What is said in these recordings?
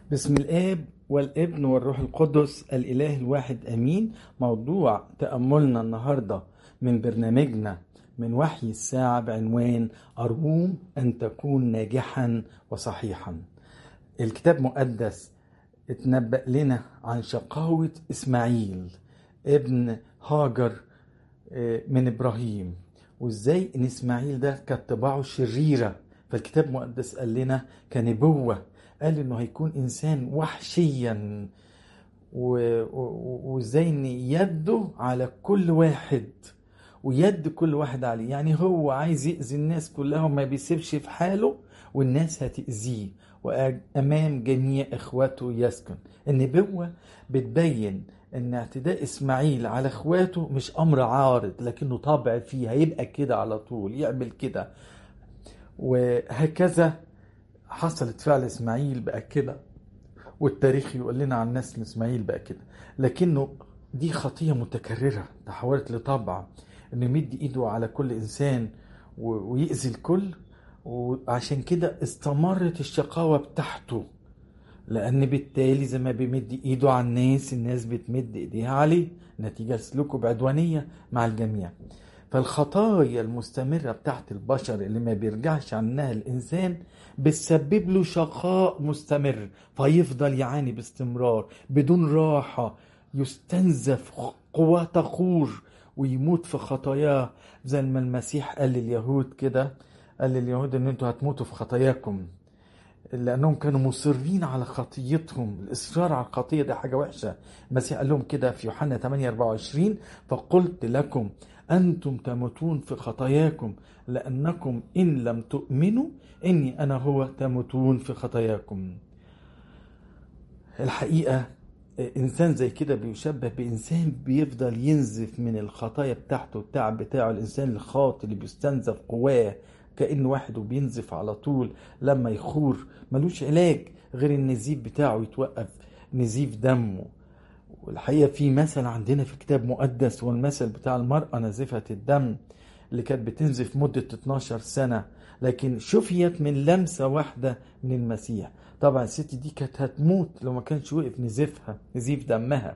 بسم الآب والابن والروح القدس الإله الواحد أمين موضوع تأملنا النهاردة من برنامجنا من وحي الساعة بعنوان أروم أن تكون ناجحا وصحيحا الكتاب مقدس اتنبأ لنا عن شقاوة إسماعيل ابن هاجر آه، من إبراهيم وإزاي إن إسماعيل ده كانت طباعه شريرة فالكتاب المقدس قال لنا كنبوة قال إنه هيكون إنسان وحشيا و- و- وإزاي إن يده على كل واحد ويد كل واحد عليه يعني هو عايز يأذي الناس كلها وما بيسيبش في حاله والناس هتأذيه وأمام جميع إخواته يسكن النبوة بتبين ان اعتداء اسماعيل على اخواته مش امر عارض لكنه طبع فيه هيبقى كده على طول يعمل كده وهكذا حصلت فعل اسماعيل بقى كده والتاريخ يقول لنا عن نسل اسماعيل بقى كده لكنه دي خطيه متكرره تحولت لطبع انه يمد ايده على كل انسان و- ويأذي الكل وعشان كده استمرت الشقاوه بتاعته لان بالتالي زي ما بيمد ايده على الناس الناس بتمد ايديها عليه نتيجه سلوكه بعدوانيه مع الجميع فالخطايا المستمرة بتاعت البشر اللي ما بيرجعش عنها الإنسان بتسبب له شقاء مستمر فيفضل يعاني باستمرار بدون راحة يستنزف قواه تخور ويموت في خطاياه زي ما المسيح قال لليهود كده قال لليهود ان انتوا هتموتوا في خطاياكم لانهم كانوا مصرين على خطيتهم الاصرار على الخطيه دي حاجه وحشه المسيح قال لهم كده في يوحنا 8 24 فقلت لكم انتم تموتون في خطاياكم لانكم ان لم تؤمنوا اني انا هو تموتون في خطاياكم الحقيقه انسان زي كده بيشبه بانسان بيفضل ينزف من الخطايا بتاعته التعب بتاعه الانسان الخاطئ اللي بيستنزف قواه كأنه واحد وبينزف على طول لما يخور ملوش علاج غير النزيف بتاعه يتوقف نزيف دمه والحقيقة في مثل عندنا في كتاب مقدس والمثل بتاع المرأة نازفة الدم اللي كانت بتنزف مدة 12 سنة لكن شفيت من لمسة واحدة من المسيح طبعا الست دي كانت هتموت لو ما كانش وقف نزيفها نزيف دمها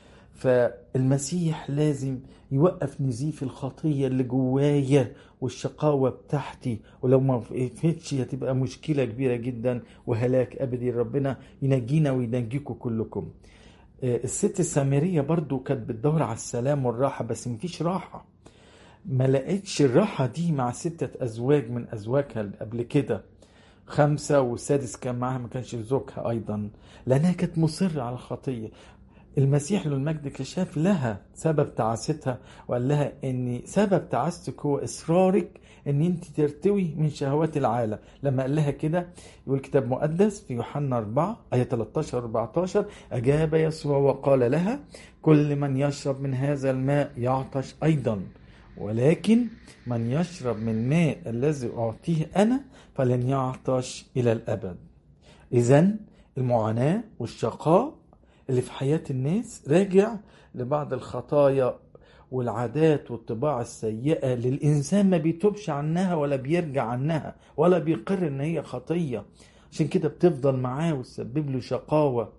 فالمسيح لازم يوقف نزيف الخطية اللي جوايا والشقاوة بتاعتي ولو ما وقفتش هتبقى مشكلة كبيرة جدا وهلاك أبدي ربنا ينجينا وينجيكم كلكم آه، الست السامرية برضو كانت بتدور على السلام والراحة بس مفيش راحة ما لقيتش الراحة دي مع ستة أزواج من أزواجها اللي قبل كده خمسة والسادس كان معاها ما كانش زوجها أيضا لأنها كانت مصرة على الخطية المسيح له المجد كشاف لها سبب تعاستها وقال لها ان سبب تعاستك هو اصرارك ان انت ترتوي من شهوات العالم لما قال لها كده يقول كتاب مقدس في يوحنا 4 آية 13 14 أجاب يسوع وقال لها كل من يشرب من هذا الماء يعطش أيضا ولكن من يشرب من ماء الذي أعطيه أنا فلن يعطش إلى الأبد إذا المعاناة والشقاء اللي في حياة الناس راجع لبعض الخطايا والعادات والطباع السيئة اللي الإنسان ما بيتوبش عنها ولا بيرجع عنها ولا بيقر إن هي خطية عشان كده بتفضل معاه وتسبب له شقاوة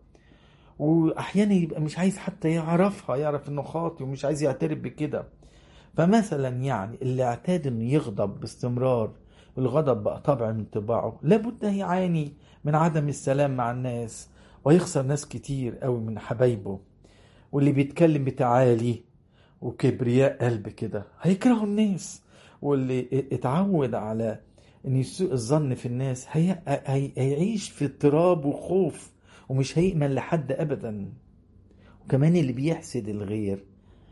وأحيانا يبقى مش عايز حتى يعرفها يعرف إنه خاطي ومش عايز يعترف بكده فمثلا يعني اللي اعتاد إنه يغضب باستمرار الغضب بقى طبع من طباعه لابد يعاني من عدم السلام مع الناس ويخسر ناس كتير قوي من حبايبه واللي بيتكلم بتعالي وكبرياء قلب كده هيكرهوا الناس واللي اتعود على ان يسوء الظن في الناس هي... هي... هيعيش في اضطراب وخوف ومش هيأمن لحد ابدا وكمان اللي بيحسد الغير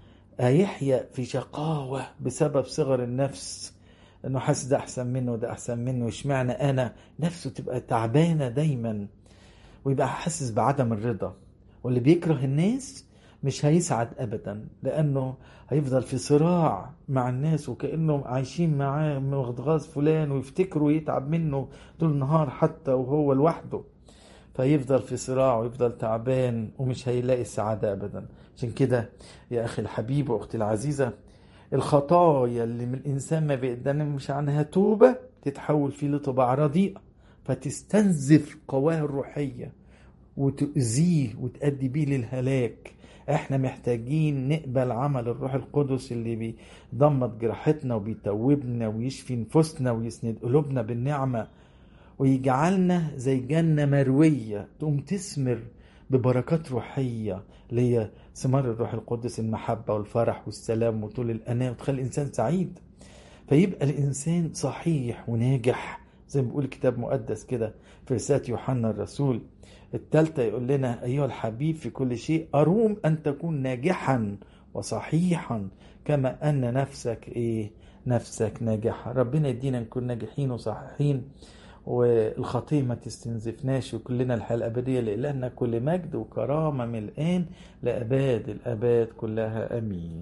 هيحيا في شقاوة بسبب صغر النفس انه حاسس ده احسن منه وده احسن منه اشمعنى انا نفسه تبقى تعبانة دايما ويبقى حاسس بعدم الرضا واللي بيكره الناس مش هيسعد ابدا لانه هيفضل في صراع مع الناس وكانهم عايشين معاه مغضغاظ فلان ويفتكروا يتعب منه طول النهار حتى وهو لوحده فيفضل في صراع ويفضل تعبان ومش هيلاقي السعادة أبدا عشان كده يا أخي الحبيب وأختي العزيزة الخطايا اللي من الإنسان ما بيقدمش عنها توبة تتحول فيه لطباع رديئة فتستنزف قواه الروحية وتؤذيه وتأدي بيه للهلاك احنا محتاجين نقبل عمل الروح القدس اللي بيضمد جراحتنا وبيتوبنا ويشفي نفوسنا ويسند قلوبنا بالنعمة ويجعلنا زي جنة مروية تقوم تثمر ببركات روحية اللي هي ثمار الروح القدس المحبة والفرح والسلام وطول الأناة وتخلي الإنسان سعيد فيبقى الإنسان صحيح وناجح زي ما بيقول الكتاب مقدس كده في رسالة يوحنا الرسول التالتة يقول لنا أيها الحبيب في كل شيء أروم أن تكون ناجحا وصحيحا كما أن نفسك إيه نفسك ناجحة ربنا يدينا نكون ناجحين وصحيحين والخطية ما تستنزفناش وكلنا الحياة الأبدية لإلهنا كل مجد وكرامة من الآن لأباد الأباد كلها أمين